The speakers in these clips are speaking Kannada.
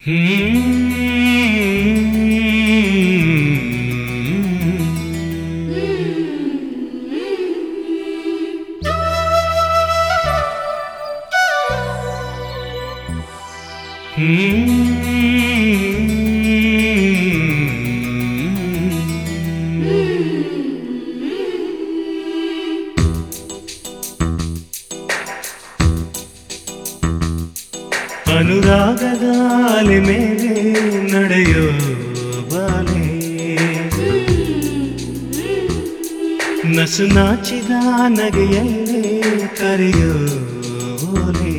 ಅನುರಾಗದ ಅಲೆ ಮೇಲೆ ನಡೆಯೋ ಬಾಲೆ ನಸು ನಾಚಿದ ನಗೆಯಲ್ಲೇ ಕರೆಯೋ ಓಲೆ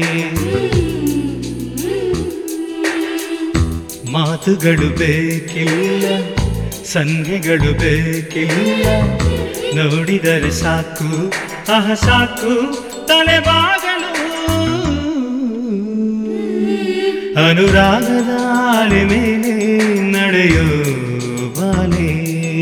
ಮಾತುಗಳು ಬೇಕಿಲ್ಲ ಸಂಧ್ಯೆಗಳು ಬೇಕಿಲ್ಲ ನೋಡಿದರೆ ಸಾಕು ಆಹ ಸಾಕು ತಲೆಬಾಗಲು ಅನುರಾಗದ ಅಲೆ ಮೇಲೆ ನಡೆಯೋ ಬಾಲೆ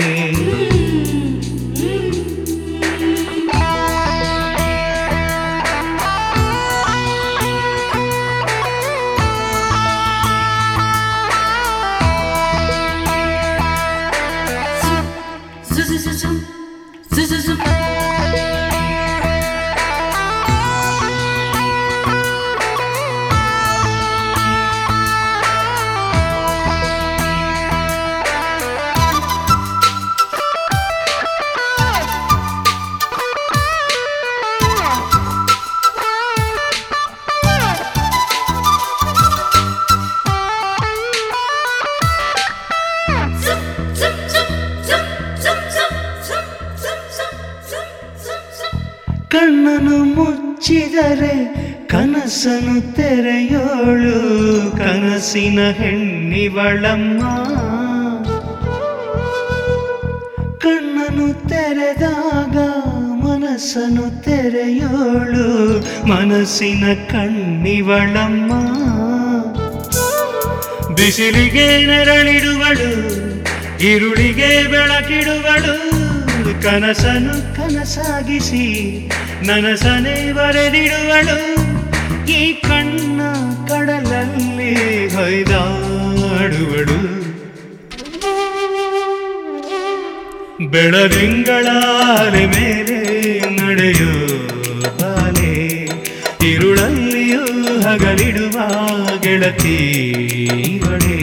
ಕಣ್ಣನು ಮುಚ್ಚಿದರೆ ಕನಸನು ತೆರೆಯೋಳು ಕನಸಿನ ಹೆಣ್ಣಿವಳಮ್ಮ ಕಣ್ಣನು ತೆರೆದಾಗ ಮನಸ್ಸನು ತೆರೆಯೋಳು ಮನಸ್ಸಿನ ಕಣ್ಣಿವಳಮ್ಮ ಬಿಸಿಲಿಗೆ ನೆರಳಿಡುವಳು ಇರುಳಿಗೆ ಬೆಳಕಿಡುವಳು ಕನಸನು ಕನಸಾಗಿಸಿ ನನಸನೆ ಬರೆದಿಡುವಳು ಈ ಕಣ್ಣ ಕಡಲಲ್ಲಿ ಹೊಯ್ದಾಡುವಳು ಬೆಳದಿಂಗಳಾಲೆ ಮೇಲೆ ನಡೆಯೋ ಬಾಲೆ ಇರುಳಲ್ಲಿಯೂ ಹಗಲಿಡುವ ಗೆಳತಿ ಇವಳೇ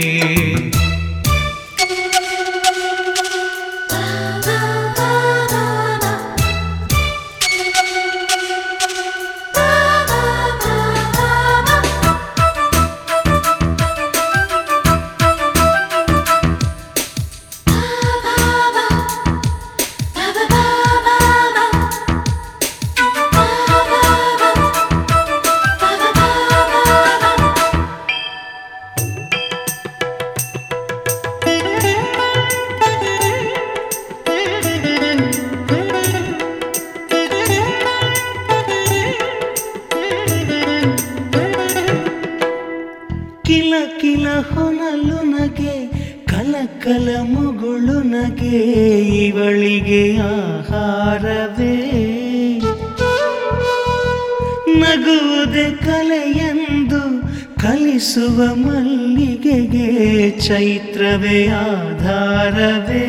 ಕಿಲ ಕಿಲ ಹೊನಲು ನಗೆ ಕಲ ಕಲ ಮುಗುಳು ನಗೆ ಇವಳಿಗೆ ಆಹಾರವೇ ನಗುವುದೇ ಕಲೆಯೆಂದು ಕಲಿಸುವ ಮಲ್ಲಿಗೆಗೆ ಚೈತ್ರವೇ ಆಧಾರವೇ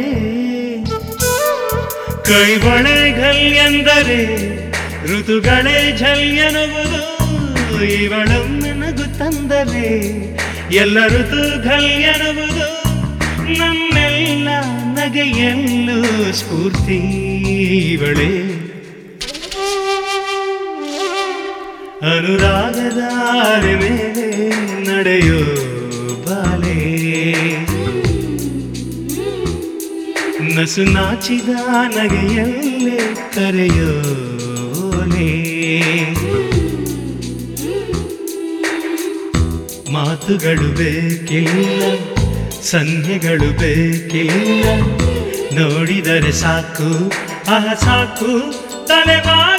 ಕೈಬಳೆಗಲ್ ಎಂದರೆ ಋತುಗಳೇ ಝಲ್ಯನುವುದು ಇವಳೊಮ್ಮೆ ನಗು ತಂದರೆ ಎಲ್ಲ ಋತುಗಳು ಎನ್ನುವುದು ನನ್ನೆಲ್ಲ ನಗೆಯಲ್ಲೂ ಸ್ಫೂರ್ತಿ ಇವಳೇ ಅನುರಾಗದ ಅಲೆ ಮೇಲೆ ನಡೆಯೋ ಬಾಲೆ ನಸು ನಾಚಿದ ನಗೆಯಲ್ಲೇ ಕರೆಯೋ ಓಲೆ ಮಾತುಗಳು ಬೇಕಿಲ್ಲ ಸಂಧ್ಯೆಗಳು ಬೇಕಿಲ್ಲ ನೋಡಿದರೆ ಸಾಕು ಆಹ ಸಾಕು ತಲೆಬಾಗ